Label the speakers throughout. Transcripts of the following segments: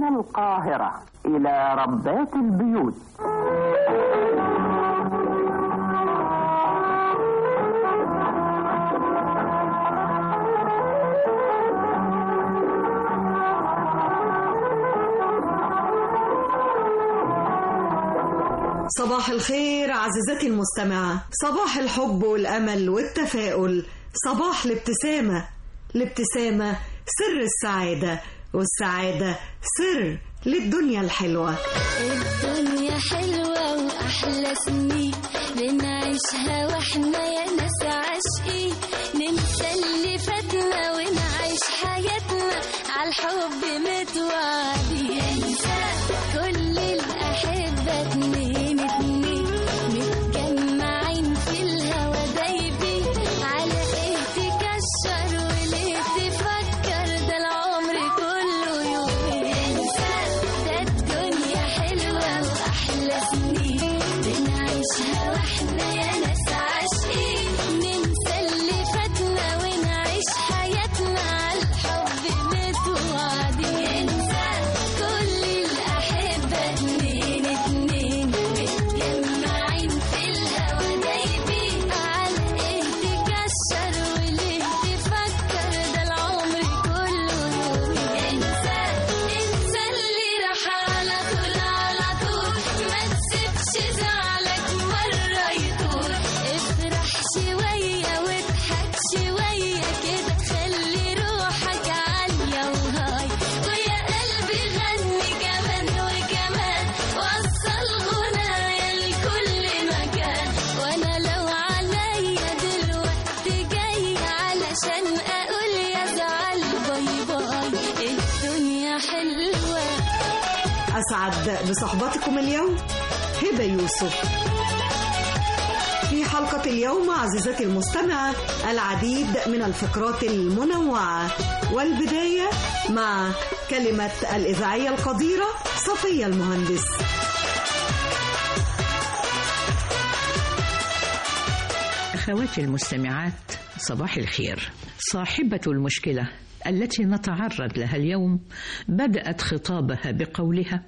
Speaker 1: من القاهرة إلى ربات البيوت
Speaker 2: صباح الخير عزيزتي المستمعة صباح الحب والأمل والتفاؤل صباح الابتسامة الابتسامة سر السعادة والسعادة سر للدنيا الحلوة
Speaker 3: الدنيا حلوة وأحلى سنين بنعيشها وإحنا يا ناس عاشقين ننسى اللي فاتنا ونعيش حياتنا عالحب متوعدين انسى كل الأحبة اتنين اتنين متجمعين في الهوا دايبين على ايه تكشر وليه تفكر ده العمر كله يومين انسى ده الدنيا حلوة وأحلى سنين بنعيشها واحنا يا ناس عاشقين ننسى اللي فاتنا ونعيش حياتنا عالحب متوعدين انسى كل الأحبة اتنين اتنين متجمعين في الهوا دايبين على ايه تكشر وليه تفكر ده العمر كله يومين انسى انسى اللي راح على طول على طول ما تسيبش زعلك مرة يطول افرح شوية واضحك شوية كده خلي روحك عالية وهاي ويا قلبي غني كمان وكمان وصل غنايا لكل مكان وانا لو عليا دلوقتي جاي علشان اقول يا زعل باي باي الدنيا حلوه
Speaker 2: أسعد بصحبتكم اليوم هبة يوسف في حلقة اليوم عزيزتي المستمعة العديد من الفقرات المنوعة والبداية مع كلمة الإذاعية القديرة صفية المهندس
Speaker 4: أخواتي المستمعات صباح الخير صاحبة المشكلة التي نتعرض لها اليوم بدأت خطابها بقولها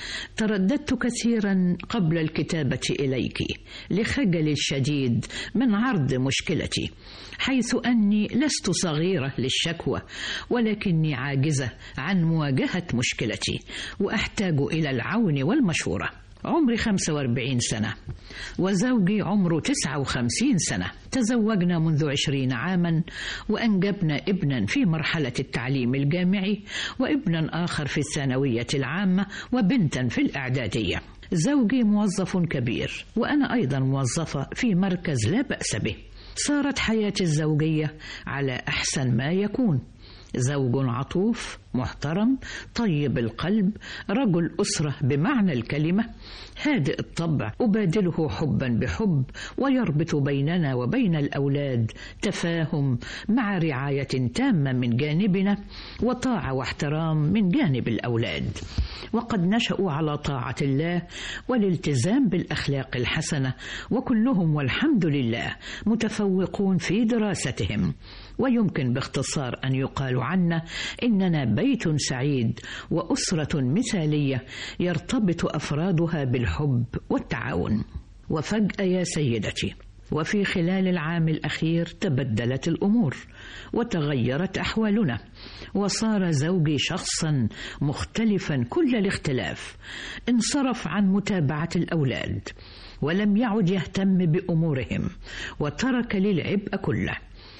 Speaker 4: ترددت كثيرا قبل الكتابة إليك لخجل الشديد من عرض مشكلتي حيث أني لست صغيرة للشكوى ولكني عاجزة عن مواجهة مشكلتي وأحتاج إلى العون والمشورة عمري 45 سنة وزوجي عمره 59 سنة تزوجنا منذ 20 عاما وأنجبنا ابنا في مرحلة التعليم الجامعي وابنا آخر في الثانوية العامة وبنتا في الإعدادية زوجي موظف كبير وأنا أيضا موظفة في مركز لا بأس به صارت حياتي الزوجية على أحسن ما يكون زوج عطوف محترم طيب القلب رجل أسرة بمعنى الكلمة هادئ الطبع أبادله حبا بحب ويربط بيننا وبين الأولاد تفاهم مع رعاية تامة من جانبنا وطاعة واحترام من جانب الأولاد وقد نشأوا على طاعة الله والالتزام بالأخلاق الحسنة وكلهم والحمد لله متفوقون في دراستهم ويمكن باختصار أن يقال عنا إننا بيت سعيد وأسرة مثالية يرتبط أفرادها بالحب والتعاون وفجأة يا سيدتي وفي خلال العام الأخير تبدلت الأمور وتغيرت أحوالنا وصار زوجي شخصا مختلفا كل الاختلاف انصرف عن متابعة الأولاد ولم يعد يهتم بأمورهم وترك لي العبء كله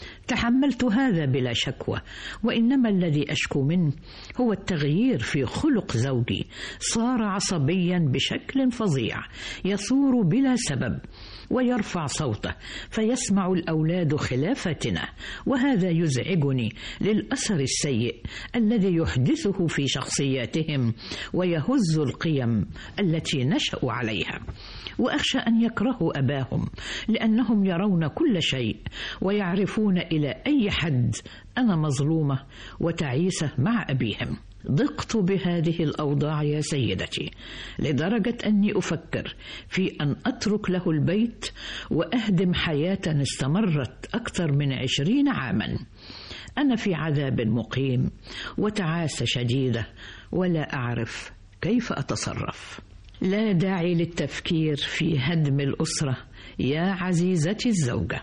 Speaker 4: تحملت هذا بلا شكوى وانما الذي اشكو منه هو التغيير في خلق زوجي صار عصبيا بشكل فظيع يثور بلا سبب ويرفع صوته فيسمع الاولاد خلافتنا وهذا يزعجني للاثر السيء الذي يحدثه في شخصياتهم ويهز القيم التي نشأوا عليها واخشى ان يكرهوا اباهم لانهم يرون كل شيء ويعرفون الى اي حد انا مظلومه وتعيسه مع ابيهم ضقت بهذه الاوضاع يا سيدتي لدرجه اني افكر في ان اترك له البيت واهدم حياه استمرت اكثر من عشرين عاما أنا في عذاب مقيم وتعاسة شديدة ولا أعرف كيف أتصرف لا داعي للتفكير في هدم الأسرة يا عزيزتي الزوجة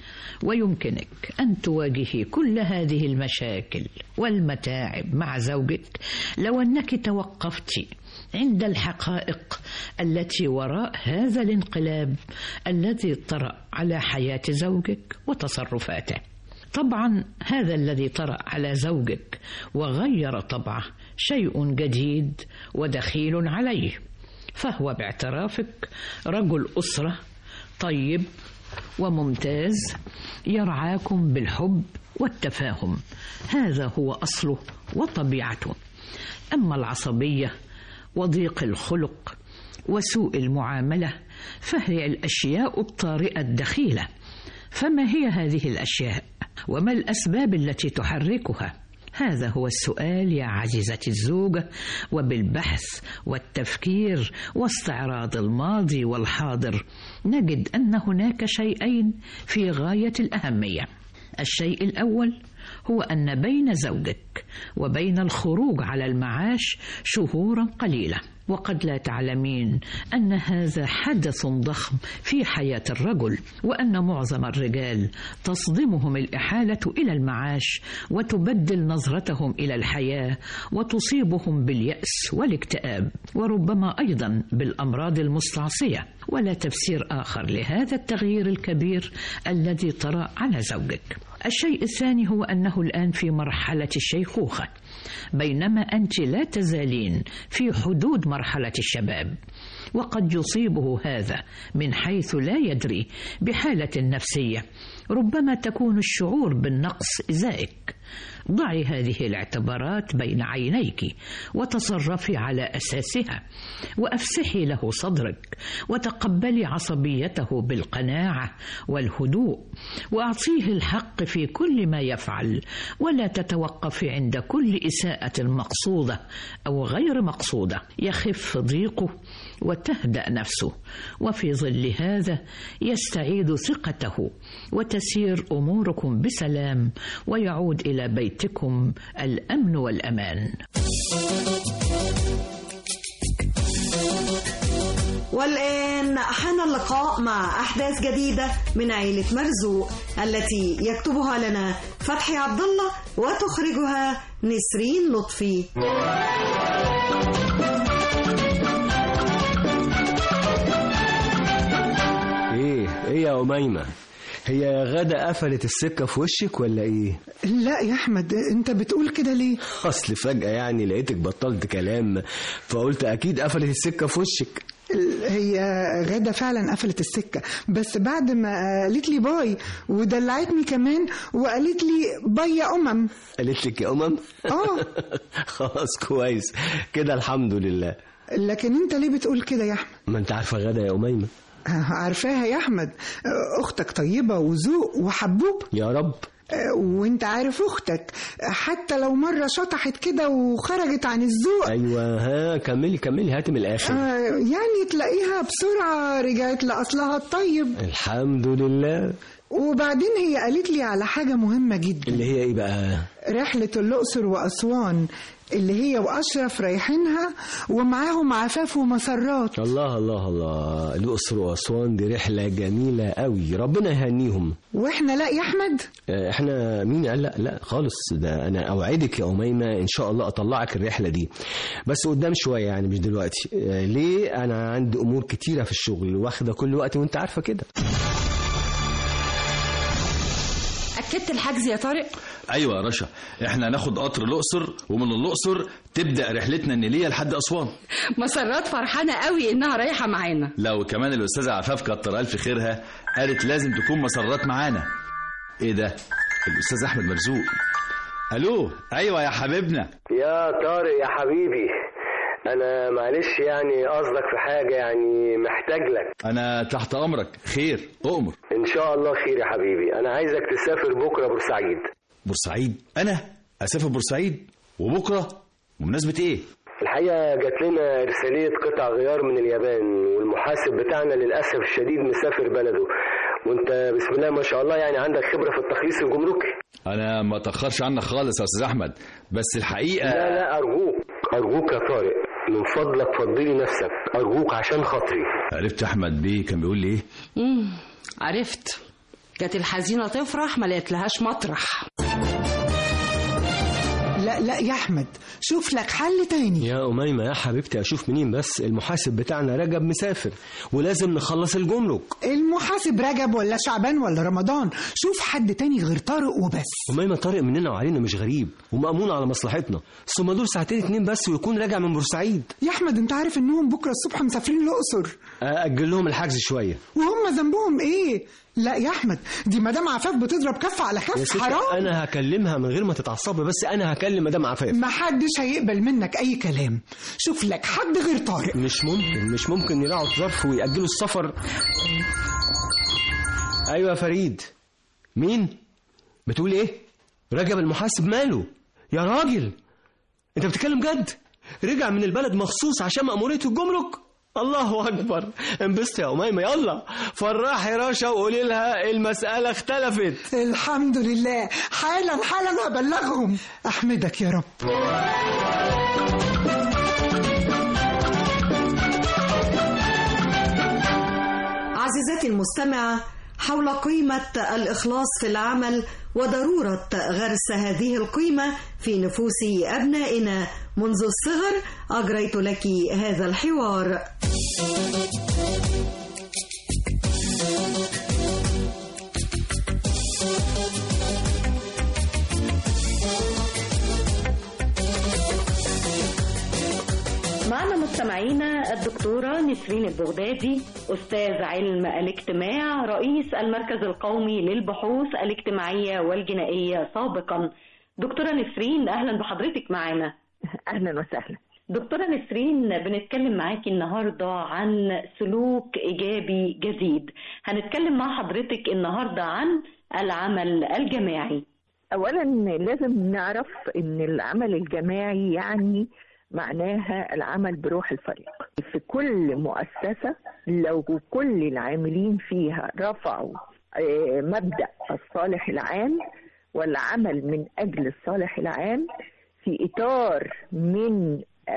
Speaker 4: ويمكنك أن تواجهي كل هذه المشاكل والمتاعب مع زوجك لو أنك توقفت عند الحقائق التي وراء هذا الانقلاب الذي طرأ على حياة زوجك وتصرفاته طبعا هذا الذي طرأ على زوجك وغير طبعه شيء جديد ودخيل عليه فهو باعترافك رجل أسرة طيب وممتاز يرعاكم بالحب والتفاهم هذا هو أصله وطبيعته أما العصبية وضيق الخلق وسوء المعاملة فهي الأشياء الطارئة الدخيلة فما هي هذه الأشياء وما الأسباب التي تحركها هذا هو السؤال يا عزيزتي الزوجة وبالبحث والتفكير واستعراض الماضي والحاضر نجد أن هناك شيئين في غاية الأهمية الشيء الأول هو أن بين زوجك وبين الخروج على المعاش شهورا قليلة وقد لا تعلمين أن هذا حدث ضخم في حياة الرجل وأن معظم الرجال تصدمهم الإحالة إلى المعاش وتبدل نظرتهم إلى الحياة وتصيبهم باليأس والاكتئاب وربما أيضا بالأمراض المستعصية ولا تفسير آخر لهذا التغيير الكبير الذي طرأ على زوجك الشيء الثاني هو أنه الآن في مرحلة الشيخوخة بينما أنت لا تزالين في حدود مرحلة الشباب وقد يصيبه هذا من حيث لا يدري بحالة نفسية ربما تكون الشعور بالنقص إزائك ضعي هذه الاعتبارات بين عينيك وتصرفي على أساسها وأفسحي له صدرك وتقبلي عصبيته بالقناعة والهدوء وأعطيه الحق في كل ما يفعل ولا تتوقفي عند كل إساءة مقصودة أو غير مقصودة يخف ضيقه وتهدأ نفسه وفي ظل هذا يستعيد ثقته وتسير أموركم بسلام ويعود إلى بيتكم الأمن والأمان
Speaker 2: والآن حان اللقاء مع أحداث جديدة من عيلة مرزوق التي يكتبها لنا فتحي عبد الله وتخرجها نسرين لطفي
Speaker 5: ايه ايه يا أميمة هي غدا قفلت السكة في وشك ولا ايه
Speaker 6: لا يا احمد انت بتقول كده ليه
Speaker 5: اصل فجأة يعني لقيتك بطلت كلام فقلت اكيد قفلت السكة في وشك
Speaker 6: هي غادة فعلا قفلت السكة بس بعد ما قالت لي باي ودلعتني كمان وقالت لي باي يا أمم
Speaker 5: قالت لك يا أمم
Speaker 6: اه
Speaker 5: خلاص كويس كده الحمد لله
Speaker 6: لكن انت ليه بتقول كده يا أحمد
Speaker 5: ما انت عارفة غدا يا أميمة
Speaker 6: عارفاها يا أحمد أختك طيبة وذوق وحبوب
Speaker 5: يا رب
Speaker 6: وانت عارف أختك حتى لو مرة شطحت كده وخرجت عن الذوق
Speaker 5: ايوه ها كملي كملي هاتي من الاخر
Speaker 6: آه، يعني تلاقيها بسرعة رجعت لأصلها الطيب
Speaker 5: الحمد لله
Speaker 6: وبعدين هي قالت لي على حاجة مهمة جدا
Speaker 5: اللي هي ايه بقى
Speaker 6: رحلة الأقصر وأسوان اللي هي وأشرف رايحينها ومعاهم عفاف ومسرات
Speaker 5: الله الله الله الأقصر وأسوان دي رحلة جميلة قوي ربنا يهنيهم
Speaker 6: وإحنا لا يا أحمد
Speaker 5: آه، احنا مين قال لا لا خالص ده انا اوعدك يا اميمه ان شاء الله اطلعك الرحله دي بس قدام شويه يعني مش دلوقتي آه، ليه انا عندي امور كتيره في الشغل واخده كل وقتي وانت عارفه كده
Speaker 7: أكدت الحجز يا طارق
Speaker 8: ايوه يا رشا احنا هناخد قطر الاقصر ومن الاقصر تبدا رحلتنا النيليه لحد اسوان
Speaker 7: مسرات فرحانة قوي إنها رايحة معانا
Speaker 8: لا وكمان الاستاذه عفاف كتر الف خيرها قالت لازم تكون مسرات معانا ايه ده الاستاذ احمد مرزوق الو ايوه يا حبيبنا
Speaker 9: يا طارق يا حبيبي انا معلش يعني قصدك في حاجه يعني محتاج لك
Speaker 8: انا تحت امرك خير اؤمر
Speaker 9: ان شاء الله خير يا حبيبي انا عايزك تسافر بكره بورسعيد
Speaker 8: بورسعيد انا اسافر بورسعيد وبكره بمناسبه ايه
Speaker 9: الحقيقه جات لنا رساليه قطع غيار من اليابان والمحاسب بتاعنا للاسف الشديد مسافر بلده وانت بسم الله ما شاء الله يعني عندك خبره في التخليص الجمركي
Speaker 8: انا ما اتاخرش عنك خالص يا استاذ احمد بس الحقيقه
Speaker 9: لا لا ارجوك ارجوك يا طارق من فضلك فضلي نفسك ارجوك عشان خاطري
Speaker 8: عرفت احمد بيه كان بيقول لي ايه
Speaker 7: امم عرفت كانت الحزينة تفرح ما لقيتلهاش مطرح
Speaker 6: لا لا يا احمد شوف لك حل تاني
Speaker 5: يا أميمة يا حبيبتي أشوف منين بس المحاسب بتاعنا رجب مسافر ولازم نخلص الجمرك
Speaker 6: المحاسب رجب ولا شعبان ولا رمضان شوف حد تاني غير طارق وبس
Speaker 5: أميمة طارق مننا وعلينا مش غريب ومأمون على مصلحتنا ثم دول ساعتين اتنين بس ويكون راجع من بورسعيد
Speaker 6: يا احمد انت عارف انهم بكره الصبح مسافرين الاقصر
Speaker 5: أأجل لهم الحجز شوية
Speaker 6: وهم ذنبهم ايه لا يا احمد دي مدام عفاف بتضرب كف على
Speaker 5: يا
Speaker 6: كف
Speaker 5: ستي
Speaker 6: حرام
Speaker 5: أنا هكلمها من غير ما تتعصبي بس أنا هكلم مدام عفاف
Speaker 6: ما حدش هيقبل منك اي كلام شوف لك حد غير طارق
Speaker 5: مش ممكن مش ممكن يراعوا الظرف ويأجلوا السفر أيوة يا فريد مين؟ بتقول إيه؟ رجب المحاسب ماله؟ يا راجل أنت بتتكلم جد؟ رجع من البلد مخصوص عشان مأمورية الجمرك؟ الله أكبر انبسط يا أميمة يلا فرحي رشا وقولي لها المسألة اختلفت
Speaker 6: الحمد لله حالا حالا هبلغهم احمدك يا رب
Speaker 2: عزيزتي المستمعة حول قيمة الإخلاص في العمل وضرورة غرس هذه القيمة في نفوس أبنائنا منذ الصغر أجريت لك هذا الحوار
Speaker 10: معنا مستمعينا الدكتورة نسرين البغدادي أستاذ علم الاجتماع رئيس المركز القومي للبحوث الاجتماعية والجنائية سابقا دكتورة نسرين أهلا بحضرتك معنا
Speaker 11: اهلا وسهلا
Speaker 10: دكتورة نسرين بنتكلم معاكي النهاردة عن سلوك إيجابي جديد هنتكلم مع حضرتك النهاردة عن العمل الجماعي
Speaker 11: اولا لازم نعرف ان العمل الجماعي يعني معناها العمل بروح الفريق في كل مؤسسة لو كل العاملين فيها رفعوا آه، مبدأ الصالح العام والعمل من أجل الصالح العام في إطار من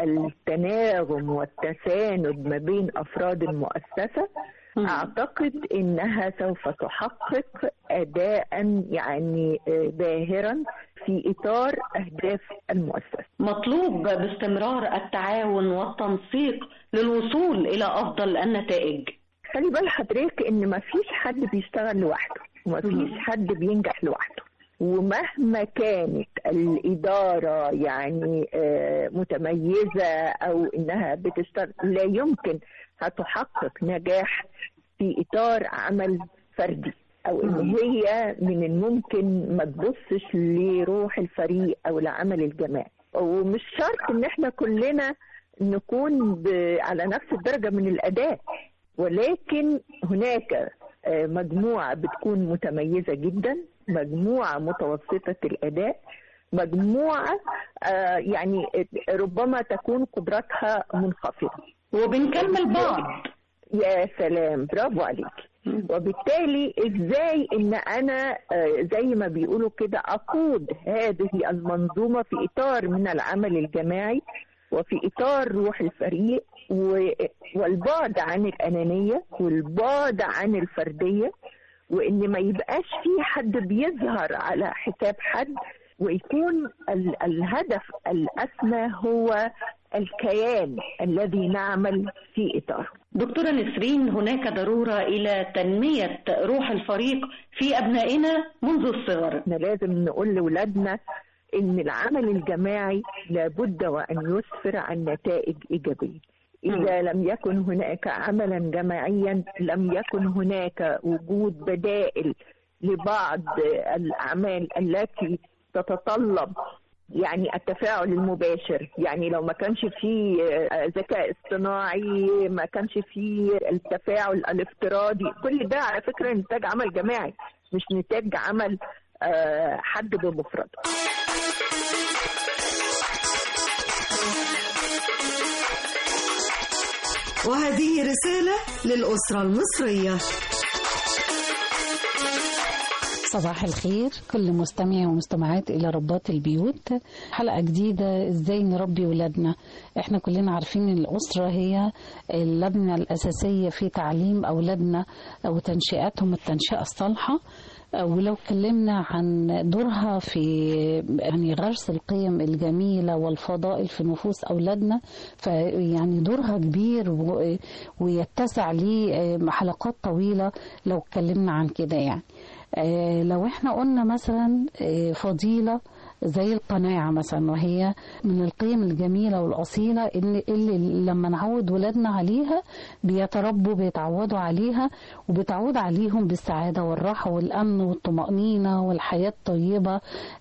Speaker 11: التناغم والتساند ما بين أفراد المؤسسة أعتقد إنها سوف تحقق أداء يعني آه، باهرا في إطار أهداف المؤسسة
Speaker 10: مطلوب باستمرار التعاون والتنسيق للوصول إلى أفضل النتائج
Speaker 11: خلي بال حضرتك ان مفيش حد بيشتغل لوحده ومفيش حد بينجح لوحده ومهما كانت الإدارة يعني آه، متميزة أو إنها بتشتغل لا يمكن هتحقق نجاح في إطار عمل فردي أو إن هي من الممكن ما تبصش لروح الفريق أو العمل الجماعي ومش شرط إن إحنا كلنا نكون ب- على نفس الدرجة من الأداء ولكن هناك آه، مجموعة بتكون متميزة جدا مجموعة متوسطة الأداء مجموعة آه، يعني ربما تكون قدراتها منخفضة
Speaker 10: وبنكمل بعض
Speaker 11: يا سلام برافو عليك وبالتالي ازاي ان انا آه، زي ما بيقولوا كده اقود هذه المنظومه في اطار من العمل الجماعي وفي اطار روح الفريق و- والبعد عن الانانيه والبعد عن الفرديه وان ما يبقاش في حد بيظهر على حساب حد ويكون ال- الهدف الاسمى هو الكيان الذي نعمل في اطاره
Speaker 10: دكتورة نسرين هناك ضرورة إلى تنمية روح الفريق في أبنائنا منذ الصغر
Speaker 11: احنا لازم نقول لاولادنا ان العمل الجماعي لابد وان يسفر عن نتائج ايجابيه اذا لم يكن هناك عملا جماعيا لم يكن هناك وجود بدائل لبعض الاعمال التي تتطلب يعني التفاعل المباشر يعني لو ما كانش فيه آه، ذكاء اصطناعي ما كانش فيه التفاعل الافتراضي كل ده على فكرة نتاج عمل جماعي مش نتاج عمل آه، حد بمفرده
Speaker 2: وهذه رسالة للأسرة المصرية
Speaker 12: صباح الخير كل مستمع ومستمعات إلى ربات البيوت حلقة جديدة إزاي نربي ولادنا إحنا كلنا عارفين إن الأسرة هي اللبنة الأساسية في تعليم أولادنا وتنشئتهم التنشئة الصالحة ولو اتكلمنا عن دورها في يعني غرس القيم الجميلة والفضائل في نفوس أولادنا فيعني دورها كبير و- ويتسع ليه حلقات طويلة لو اتكلمنا عن كده يعني آه، لو احنا قلنا مثلا آه، فضيلة زي القناعة مثلا وهي من القيم الجميلة والأصيلة اللي, اللي لما نعود ولادنا عليها بيتربوا بيتعودوا عليها وبتعود عليهم بالسعادة والراحة والأمن والطمأنينة والحياة الطيبة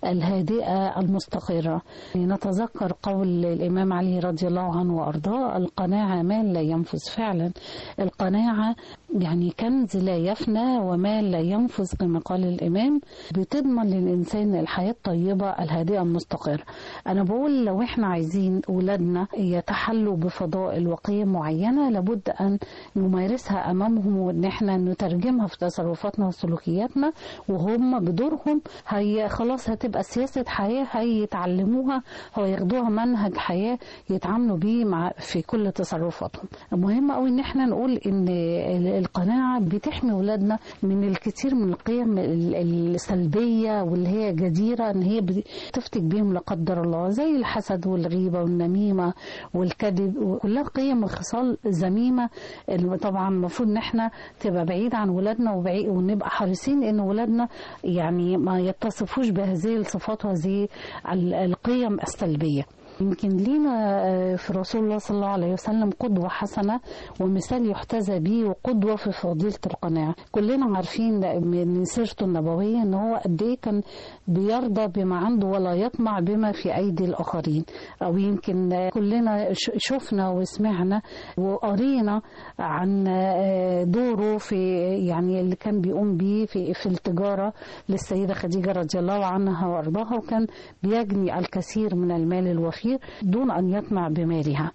Speaker 12: الهادئة المستقرة نتذكر قول الإمام علي رضي الله عنه وأرضاه القناعة مال لا ينفذ فعلا القناعة يعني كنز لا يفنى ومال لا ينفذ كما قال الإمام بتضمن للإنسان الحياة الطيبة الهادئة المستقرة أنا بقول لو إحنا عايزين أولادنا يتحلوا بفضائل وقيم معينة لابد أن نمارسها أمامهم وإن إحنا نترجمها في تصرفاتنا وسلوكياتنا وهم بدورهم هي خلاص هتبقى سياسة حياة هيتعلموها وياخدوها منهج حياة يتعاملوا بيه مع في كل تصرفاتهم مهم قوي ان احنا نقول ان القناعة بتحمي ولادنا من الكثير من القيم ال- السلبية واللي هي جديرة ان هي بتفتك بيهم لا قدر الله زي الحسد والغيبة والنميمة والكذب وكلها قيم وخصال ذميمة اللي طبعا المفروض ان احنا تبقى بعيد عن ولادنا وبعيد ونبقى حريصين ان ولادنا يعني ما يتصفوش بهذه الصفات وهذه ال- القيم السلبية يمكن لينا آه، في رسول الله صلى الله عليه وسلم قدوة حسنة ومثال يحتذى به وقدوة في فضيلة القناعة كلنا عارفين من سيرته النبوية ان هو قد ايه كان بيرضى بما عنده ولا يطمع بما في ايدي الاخرين او يمكن آه، كلنا ش- شفنا وسمعنا وقرينا عن آه، دوره في يعني اللي كان بيقوم بيه في في التجارة للسيدة خديجة رضي الله عنها وارضاها وكان بيجني الكثير من المال الوفير دون ان يطمع بمالها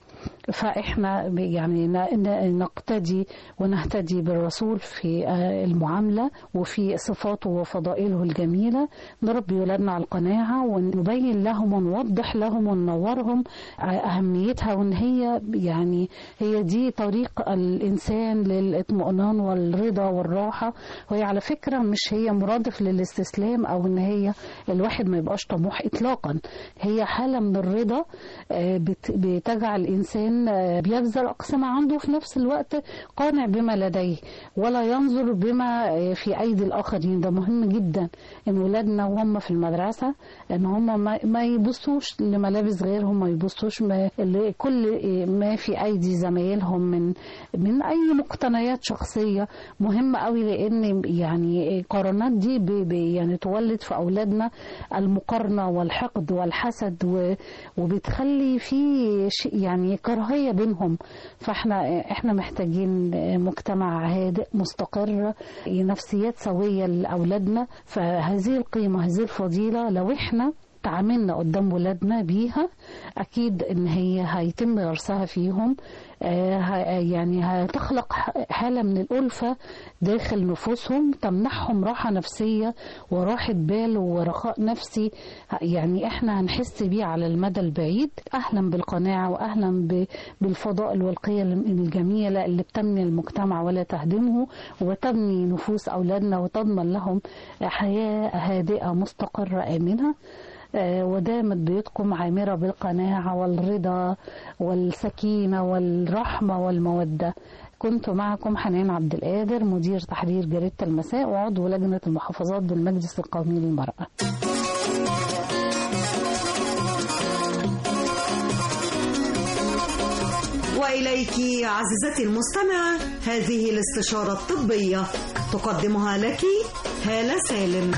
Speaker 12: فاحنا ب- يعني ن- ن- نقتدي ونهتدي بالرسول في آه، المعامله وفي صفاته وفضائله الجميله نربي ولادنا على القناعه ونبين لهم ونوضح لهم وننورهم آه، اهميتها وان هي يعني هي دي طريق الانسان للاطمئنان والرضا والراحه وهي على فكره مش هي مرادف للاستسلام او ان هي الواحد ما يبقاش طموح اطلاقا هي حاله من الرضا آه، بت- بتجعل الانسان آه، بيبذل اقصى ما عنده في نفس الوقت قانع بما لديه ولا ينظر بما آه، في ايدي الاخرين ده مهم جدا ان ولادنا وهم في المدرسه ان هم ما- ما يبصوش لملابس غيرهم ما يبصوش ما اللي- كل آه، ما في ايدي زمايلهم من من اي مقتنيات شخصيه مهمه قوي لان يعني القرارات دي ب- ب- يعني تولد في اولادنا المقارنه والحقد والحسد و- وبتخلي في شيء يعني كراهيه بينهم فاحنا احنا محتاجين مجتمع هادئ مستقر نفسيات سويه لاولادنا فهذه القيمه هذه الفضيله لو احنا تعاملنا قدام ولادنا بيها اكيد ان هي هيتم غرسها فيهم آه، ه- يعني هتخلق ح- حاله من الالفه داخل نفوسهم تمنحهم راحه نفسيه وراحه بال ورخاء نفسي ه- يعني احنا هنحس بيه على المدى البعيد اهلا بالقناعه واهلا ب- بالفضائل والقيم الجميله اللي بتبني المجتمع ولا تهدمه وتبني نفوس اولادنا وتضمن لهم حياه هادئه مستقره امنه آه، ودامت بيوتكم عامرة بالقناعة والرضا والسكينة والرحمة والمودة كنت معكم حنان عبد القادر مدير تحرير جريدة المساء وعضو لجنة المحافظات بالمجلس القومي للمرأة
Speaker 2: وإليك عزيزتي المستمعة هذه الاستشارة الطبية تقدمها لك هالة سالم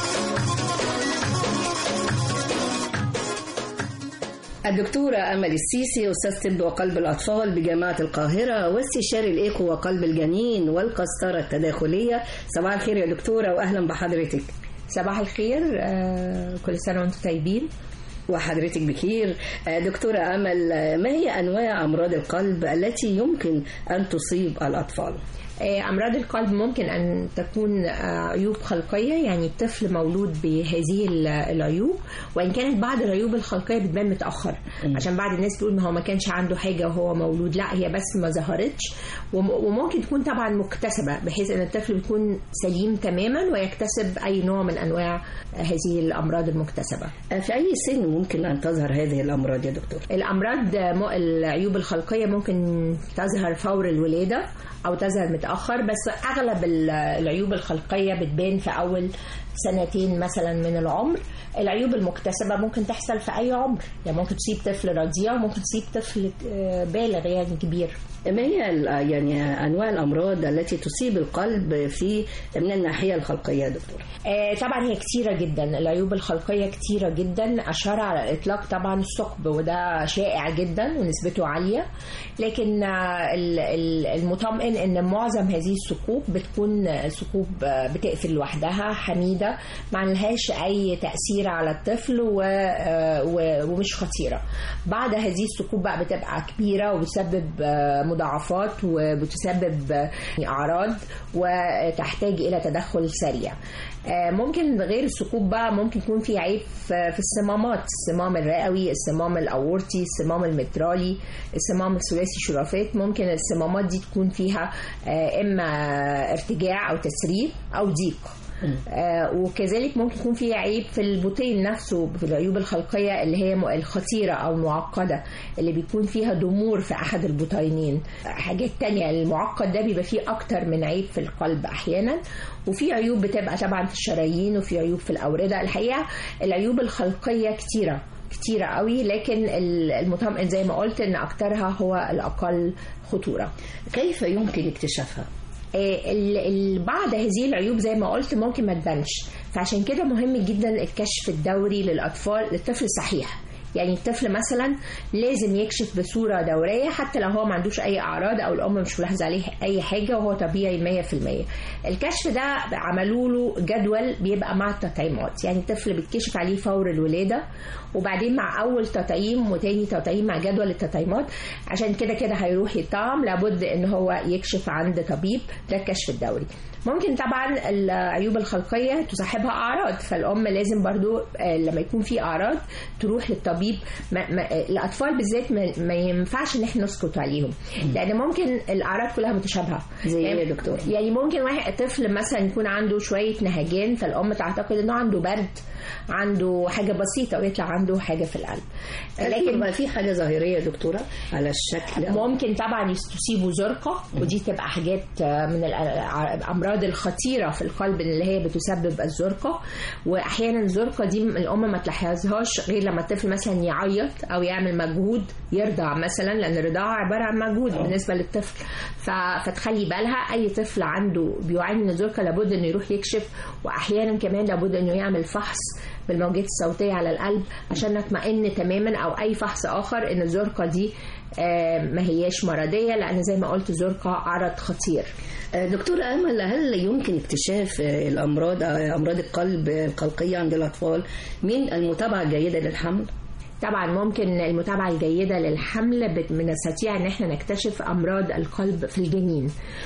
Speaker 13: الدكتورة أمل السيسي أستاذ طب وقلب الأطفال بجامعة القاهرة واستشاري الإيكو وقلب الجنين والقسطرة التداخلية صباح الخير يا دكتورة وأهلا بحضرتك
Speaker 14: صباح الخير آه، كل سنة وانتم طيبين
Speaker 13: وحضرتك بخير آه، دكتورة أمل آه، ما هي أنواع أمراض القلب التي يمكن أن تصيب الأطفال؟
Speaker 14: آه، أمراض القلب ممكن أن تكون آه، عيوب خلقية يعني الطفل مولود بهذه ال- العيوب وإن كانت بعض العيوب الخلقية بتبان متأخر عشان بعض الناس تقول ما هو ما كانش عنده حاجة وهو مولود لا هي بس ما ظهرتش وم- وممكن تكون طبعا مكتسبة بحيث أن الطفل بيكون سليم تماما ويكتسب أي نوع من أنواع هذه الأمراض المكتسبة
Speaker 13: في أي سن ممكن أن تظهر هذه الأمراض يا دكتور؟
Speaker 14: الأمراض م- العيوب الخلقية ممكن تظهر فور الولادة أو تظهر متأخر بس أغلب ال- العيوب الخلقية بتبان في أول سنتين مثلا من العمر العيوب المكتسبة ممكن تحصل في أي عمر يعني ممكن تصيب طفل رضيع وممكن تصيب طفل آه، بالغ يعني كبير
Speaker 13: ما هي ال- يعني أنواع الأمراض التي تصيب القلب في من الناحية الخلقية يا دكتور؟
Speaker 14: آه، طبعا هي كتيرة جدا العيوب الخلقية كتيرة جدا أشهرها على الإطلاق طبعا الثقب وده شائع جدا ونسبته عالية لكن آه، ال- ال- المطمئن أن معظم هذه الثقوب بتكون ثقوب آه، بتقفل لوحدها حميدة ما لهاش أي تأثير على الطفل و- آه، و- ومش خطيرة بعد هذه الثقوب بقى بتبقى كبيرة وبتسبب آه، مضاعفات وبتسبب آه، أعراض وتحتاج إلى تدخل سريع آه، ممكن غير الثقوب بقى ممكن يكون في عيب في في الصمامات الصمام الرئوي الصمام الاورطي الصمام المترالي الصمام الثلاثي شرافات ممكن الصمامات دي تكون فيها آه، اما ارتجاع او تسريب او ضيق آه، وكذلك ممكن يكون في عيب في البطين نفسه في العيوب الخلقية اللي هي م- الخطيرة أو المعقدة اللي بيكون فيها ضمور في أحد البطينين حاجات تانية المعقد ده بيبقى فيه أكتر من عيب في القلب أحيانا وفي عيوب بتبقى طبعا في الشرايين وفي عيوب في الأوردة الحقيقة العيوب الخلقية كتيرة كتيرة قوي لكن ال- المطمئن زي ما قلت ان اكترها هو الاقل خطورة
Speaker 13: كيف يمكن اكتشافها؟
Speaker 14: آه، ال- ال- بعض هذه العيوب زي ما قلت ممكن ما تبانش فعشان كده مهم جدا الكشف الدوري للاطفال للطفل الصحيح يعني الطفل مثلا لازم يكشف بصوره دوريه حتى لو هو ما عندوش اي اعراض او الام مش ملاحظه عليه اي حاجه وهو طبيعي 100% الكشف ده عملوا له جدول بيبقى مع التطعيمات يعني الطفل بيتكشف عليه فور الولاده وبعدين مع اول تطعيم وتاني تطعيم مع جدول التطعيمات عشان كده كده هيروح يطعم لابد ان هو يكشف عند طبيب ده الكشف الدوري ممكن طبعا العيوب الخلقيه تصاحبها اعراض فالام لازم برضو آه، لما يكون في اعراض تروح للطبيب ما ما الاطفال بالذات ما, ما ينفعش ان احنا نسكت عليهم لان ممكن الاعراض كلها متشابهه
Speaker 13: زي ايه
Speaker 14: يعني-
Speaker 13: يا دكتور؟
Speaker 14: يعني ممكن واحد طفل مثلا يكون عنده شويه نهجان فالام تعتقد انه عنده برد عنده حاجه بسيطه ويطلع عنده حاجه في القلب
Speaker 13: لكن ما في حاجة ظاهرية يا دكتورة على الشكل أو-
Speaker 14: ممكن طبعا تصيبه زرقة ودي تبقى حاجات من الأمراض الخطيرة في القلب اللي هي بتسبب الزرقة وأحيانا الزرقة دي الأم ما تلاحظهاش غير لما الطفل مثلا يعيط أو يعمل مجهود يرضع مثلا لأن الرضاعة عبارة عن مجهود بالنسبة للطفل ف- فتخلي بالها أي طفل عنده بيعاني من الزرقة لابد إنه يروح يكشف وأحيانا كمان لابد إنه يعمل فحص بالموجات الصوتية على القلب عشان نطمئن تماما أو أي فحص آخر إن الزرقة دي آه، ما هياش مرضية لأن زي ما قلت الزرقة عرض خطير
Speaker 13: دكتور أمل هل يمكن اكتشاف الأمراض أمراض القلب القلقية عند الأطفال من المتابعة الجيدة للحمل؟
Speaker 14: طبعا ممكن المتابعة الجيدة للحمل بت- بنستطيع ان احنا نكتشف امراض القلب في الجنين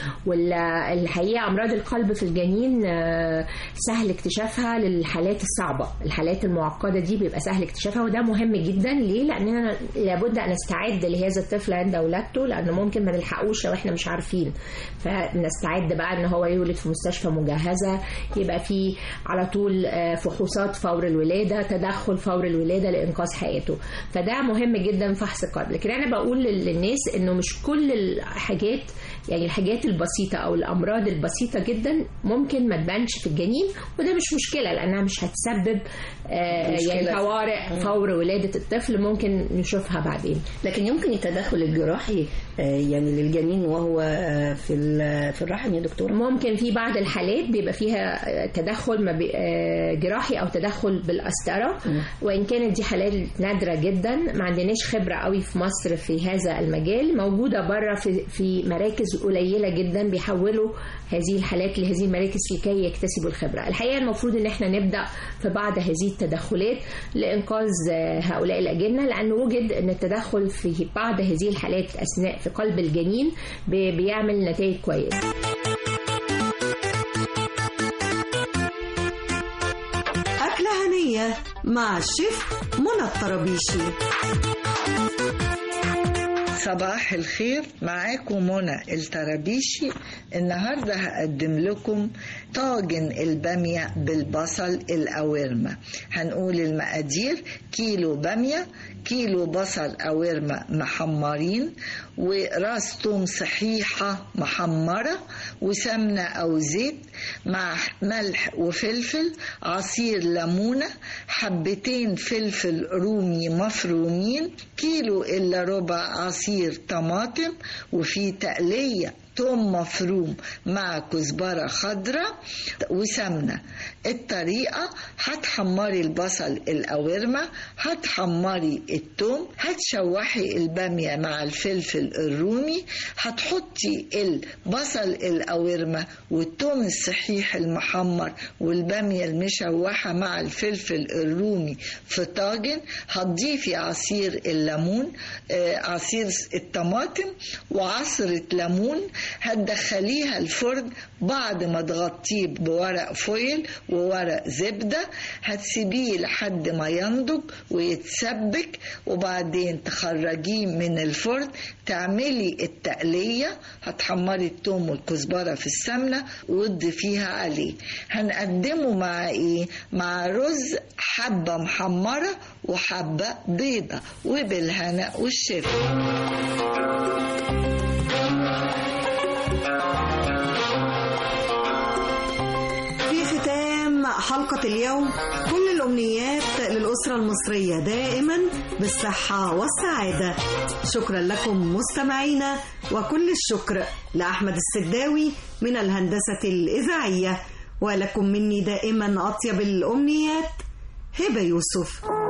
Speaker 14: والحقيقة امراض القلب في الجنين آه، سهل اكتشافها للحالات الصعبة الحالات المعقدة دي بيبقى سهل اكتشافها وده مهم جدا ليه لاننا لابد ان نستعد لهذا الطفل عند ولادته لانه ممكن ما نلحقوش لو احنا مش عارفين فنستعد بقى ان هو يولد في مستشفى مجهزة يبقى في على طول آه، فحوصات فور الولادة تدخل فور الولادة لإنقاذ حياته فده مهم جدا فحص القلب لكن أنا بقول لل- للناس إنه مش كل الحاجات يعني الحاجات البسيطة أو الأمراض البسيطة جدا ممكن ما تبانش في الجنين وده مش مشكلة لأنها مش هتسبب آه،
Speaker 13: مشكلة.
Speaker 14: يعني طوارئ فور ولادة الطفل ممكن نشوفها بعدين
Speaker 13: لكن يمكن التدخل الجراحي آه، يعني للجنين وهو آه، في ال- في الرحم يا دكتور
Speaker 14: ممكن في بعض الحالات بيبقى فيها آه، تدخل ما بي- آه، جراحي او تدخل بالقسطره وان كانت دي حالات نادره جدا ما عندناش خبره قوي في مصر في هذا المجال موجوده بره في في مراكز قليله جدا بيحولوا هذه الحالات لهذه المراكز لكي يكتسبوا الخبره الحقيقه المفروض ان احنا نبدا في بعض هذه التدخلات لانقاذ آه، هؤلاء الاجنه لان وجد ان التدخل في بعض هذه الحالات اثناء في قلب الجنين بي- بيعمل نتائج كويسه
Speaker 2: الدنيا مع الشيف منى الطرابيشي
Speaker 15: صباح الخير معاكم منى الطرابيشي النهاردة هقدم لكم طاجن البامية بالبصل الأورمة هنقول المقادير كيلو بامية كيلو بصل أورمة محمرين وراس توم صحيحة محمرة وسمنة أو زيت مع ملح وفلفل عصير ليمونة حبتين فلفل رومي مفرومين كيلو إلا ربع عصير طماطم وفي تقلية توم مفروم مع كزبرة خضراء وسمنة الطريقة هتحمري البصل الأورمة هتحمري التوم هتشوحي البامية مع الفلفل الرومي هتحطي البصل الأورمة والتوم الصحيح المحمر والبامية المشوحة مع الفلفل الرومي في طاجن هتضيفي عصير الليمون آه عصير الطماطم وعصرة ليمون هتدخليها الفرن بعد ما تغطيه بورق فويل وورق زبدة هتسيبيه لحد ما ينضج ويتسبك وبعدين تخرجيه من الفرن تعملي التقلية هتحمري التوم والكزبرة في السمنة وتضيفيها عليه هنقدمه مع ايه مع رز حبة محمرة وحبة بيضة وبالهنا والشفا
Speaker 2: حلقة اليوم كل الأمنيات للأسرة المصرية دائما بالصحة والسعادة شكرا لكم مستمعينا وكل الشكر لأحمد السداوي من الهندسة الإذاعية ولكم مني دائما أطيب الأمنيات هبة يوسف